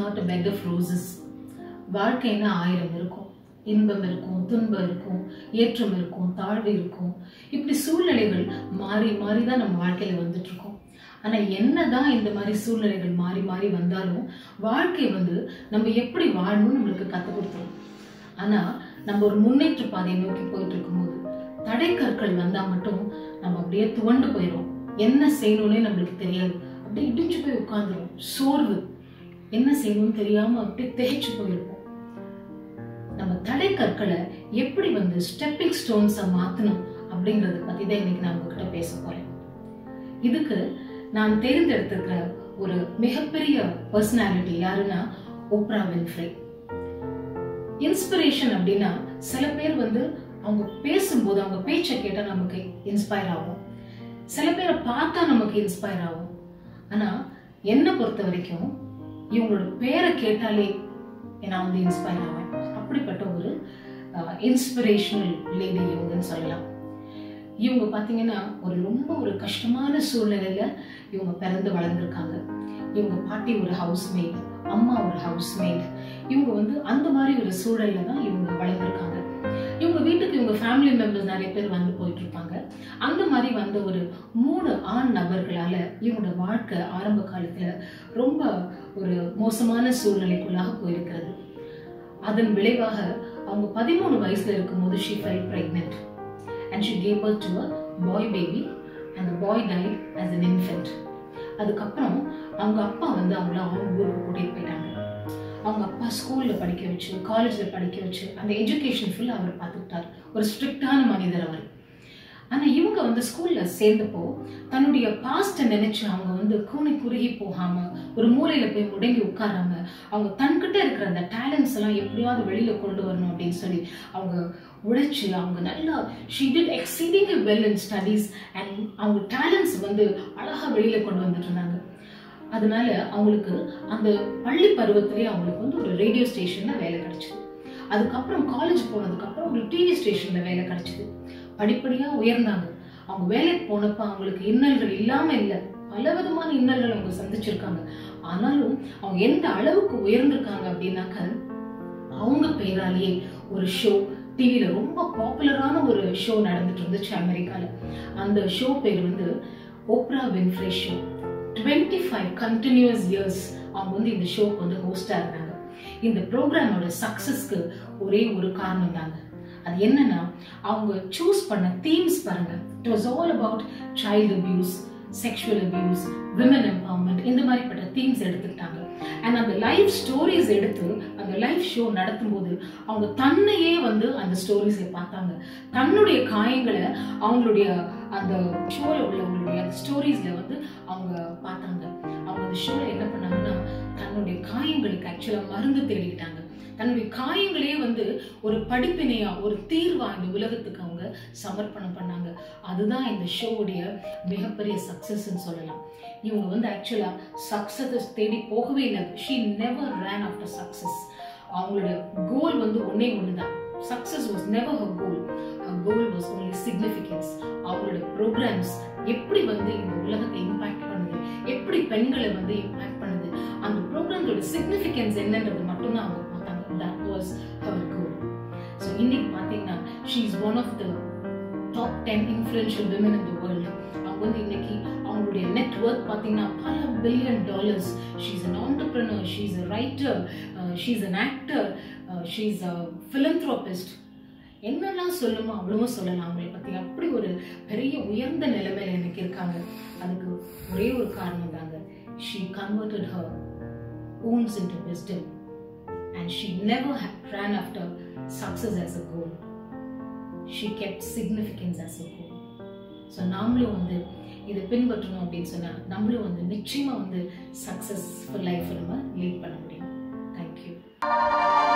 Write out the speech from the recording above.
not a bed of roses வாழ்க்கைன்னா ஆயிரம் இருக்கும் இன்பம் இருக்கும் துன்பம் இருக்கும் ஏற்றம் இருக்கும் தாழ்வு இருக்கும் இப்படி சூழ்நிலைகள் மாறி மாறி தான் நம்ம வாழ்க்கையில வந்துட்டு இருக்கோம் ஆனா என்னதான் இந்த மாதிரி சூழ்நிலைகள் மாறி மாறி வந்தாலும் வாழ்க்கை வந்து நம்ம எப்படி வாழணும்னு நம்மளுக்கு கற்றுக் கொடுத்துரும் ஆனா நம்ம ஒரு முன்னேற்ற பாதையை நோக்கி போயிட்டு இருக்கும்போது தடைக்கற்கள் வந்தா மட்டும் நம்ம அப்படியே துவண்டு போயிடும் என்ன செய்யணும்னே நம்மளுக்கு தெரியாது அப்படியே இடிஞ்சு போய் உட்காந்துரும் சோர்வு என்ன செய்யணும்னு தெரியாம அப்படியே திகைச்சு போயிருப்போம் நம்ம தடை கற்களை எப்படி வந்து ஸ்டெப்பிங் ஸ்டோன்ஸை மாத்தணும் அப்படிங்கறத பத்தி தான் இன்னைக்கு நான் உங்ககிட்ட பேச போறேன் இதுக்கு நான் தேர்ந்தெடுத்திருக்கிற ஒரு மிகப்பெரிய பர்சனாலிட்டி யாருன்னா ஓப்ரா வின்ஃப்ரே இன்ஸ்பிரேஷன் அப்படின்னா சில பேர் வந்து அவங்க பேசும்போது அவங்க பேச்சை கேட்டா நமக்கு இன்ஸ்பயர் ஆகும் சில பேரை பார்த்தா நமக்கு இன்ஸ்பயர் ஆகும் ஆனா என்னை பொறுத்த வரைக்கும் இவங்களோட பேரை கேட்டாலே நான் வந்து இன்ஸ்பயர் ஆவேன் அப்படிப்பட்ட ஒரு இன்ஸ்பிரேஷனல் லேடி இவங்கன்னு சொல்லலாம் இவங்க பார்த்தீங்கன்னா ஒரு ரொம்ப ஒரு கஷ்டமான சூழ்நிலையில இவங்க பிறந்து வளர்ந்துருக்காங்க இவங்க பாட்டி ஒரு ஹவுஸ் மேட் அம்மா ஒரு ஹவுஸ் மேட் இவங்க வந்து அந்த மாதிரி ஒரு சூழல்ல தான் இவங்க வளர்ந்துருக்காங்க இவங்க வீட்டுக்கு இவங்க ஃபேமிலி மெம்பர்ஸ் நிறைய பேர் வந்து போயிட்டு இருப்பாங்க அந்த மாதிரி வந்த ஒரு மூணு ஆண் நபர்களால இவங்களோட வாழ்க்கை ஆரம்ப காலத்துல ரொம்ப ஒரு மோசமான சூழ்நிலைக்குள்ளாக போயிருக்கிறது அதன் விளைவாக அவங்க பதிமூணு வயசுல இருக்கும்போது she fell pregnant and she gave birth to a boy baby and the boy died as an infant அதுக்கப்புறம் அவங்க அப்பா வந்து அவங்கள அவங்க ஊருக்கு கூட்டிட்டு போயிட்டாங்க அவங்க அப்பா ஸ்கூல்ல படிக்க வச்சு காலேஜ்ல படிக்க வச்சு அந்த எஜுகேஷன் ஃபுல்லா அவர் பார்த்துக்கிட்டார் ஒரு ஸ்ட்ரிக்டான மனிதர் அவர் ஆனா இவங்க வந்து ஸ்கூல்ல சேர்ந்தப்போ தன்னுடைய பாஸ்ட நினைச்சு அவங்க வந்து கூனி குறுகி போகாம ஒரு மூலையில போய் முடங்கி உட்காராம அவங்க தன்கிட்ட இருக்கிற அந்த டேலண்ட்ஸ் எல்லாம் எப்படியாவது வெளியில கொண்டு வரணும் அப்படின்னு சொல்லி அவங்க உழைச்சு அவங்க நல்லா she did exceeding well in studies and அவங்க டேலண்ட்ஸ் வந்து அழகா வெளியில கொண்டு வந்துட்டு இருந்தாங்க அதனால அவங்களுக்கு அந்த பள்ளி பருவத்திலேயே அவங்களுக்கு வந்து ஒரு ரேடியோ ஸ்டேஷன்ல வேலை கிடைச்சது அதுக்கப்புறம் காலேஜ் போனதுக்கு அப்புறம் ஒரு டிவி ஸ்டேஷன்ல வேலை கிடைச்சது படிப்படியா உயர்ந்தாங்க அவங்க வேலைக்கு போனப்ப அவங்களுக்கு இன்னல்கள் இல்லாம இல்லை பல விதமான இன்னல்கள் அவங்க சந்திச்சிருக்காங்க ஆனாலும் அவங்க எந்த அளவுக்கு உயர்ந்திருக்காங்க அப்படின்னாக்க அவங்க பெயராலேயே ஒரு ஷோ டிவியில ரொம்ப பாப்புலரான ஒரு ஷோ நடந்துட்டு இருந்துச்சு அமெரிக்கால அந்த ஷோ பேர் வந்து Oprah Winfrey show twenty five continuous years அவங்க வந்து இந்த ஷோக்கு வந்து ஹோஸ்டா இருந்தாங்க இந்த ப்ரோக்ராமோட சக்சஸ்க்கு ஒரே ஒரு காரணம் தாங்க அது என்னன்னா அவங்க சூஸ் பண்ண தீம்ஸ் பாருங்க it was all about child abuse sexual abuse women empowerment இந்த மாதிரிப்பட்ட தீம்ஸ் எடுத்துக்கிட்டாங்க அண்ட் அந்த லைவ் ஸ்டோரிஸ் எடுத்து அந்த லைவ் ஷோ நடத்தும்போது அவங்க தன்னையே வந்து அந்த ஸ்டோரிஸை பார்த்தாங்க தன்னுடைய காயங்களை அவங்களுடைய அந்த ஷோல உள்ளவங்களுடைய அந்த ஸ்டோரிஸ்ல வந்து அவங்க பார்த்தாங்க அவங்க அந்த ஷோல என்ன பண்ணாங்கன்னா தன்னுடைய காயங்களுக்கு ஆக்சுவலா மருந்து தேடிக்கிட்டாங்க தன்னுடைய காயங்களே வந்து ஒரு படிப்பினையா ஒரு தீர்வா இந்த உலகத்துக்கு அவங்க சமர்ப்பணம் பண்ணாங்க அதுதான் இந்த ஷோவுடைய மிகப்பெரிய சக்சஸ்ன்னு சொல்லலாம் இவங்க வந்து ஆக்சுவலா சக்சஸ் தேடி போகவே இல்லை she never ran after success அவங்களோட கோல் வந்து ஒன்னே ஒண்ணுதான் success was never her goal her goal was only significance அவங்களோட ப்ரோக்ராம்ஸ் எப்படி வந்து இந்த உலகத்தை இம்பாக்ட் பண்ணுது எப்படி பெண்களை வந்து இம்பாக்ட் பண்ணுது அந்த ப்ரோக்ராம்ஸோட சிக்னிஃபிகன்ஸ் என்னன்றது மட்டும்தான் அவங்க பார்த்தாங்க that was our goal so இன்னைக்கு பார்த்தீங்கன்னா she is one of the top ten influential women in the world அவங்க வந்து இன்னைக்கு அவங்களுடைய நெட் ஒர்க் பார்த்தீங்கன்னா பல billion dollars she is an entrepreneur she is a writer she is an actor she is a philanthropist என்னெல்லாம் சொல்லுமோ அவ்வளவும் சொல்லலாம் அவங்களை பற்றி அப்படி ஒரு பெரிய உயர்ந்த நிலைமையில இன்னைக்கு இருக்காங்க அதுக்கு ஒரே ஒரு காரணம் தாங்க she converted her wounds into wisdom and she never ha- ran after success as a goal she kept significance as a goal so நாமளும் வந்து இதை பின்பற்றணும் அப்படின்னு சொன்னா நம்மளும் வந்து நிச்சயமா வந்து சக்ஸஸ்ஃபுல் லைஃப் நம்ம லீட் பண்ண முடியும் தேங்க்யூ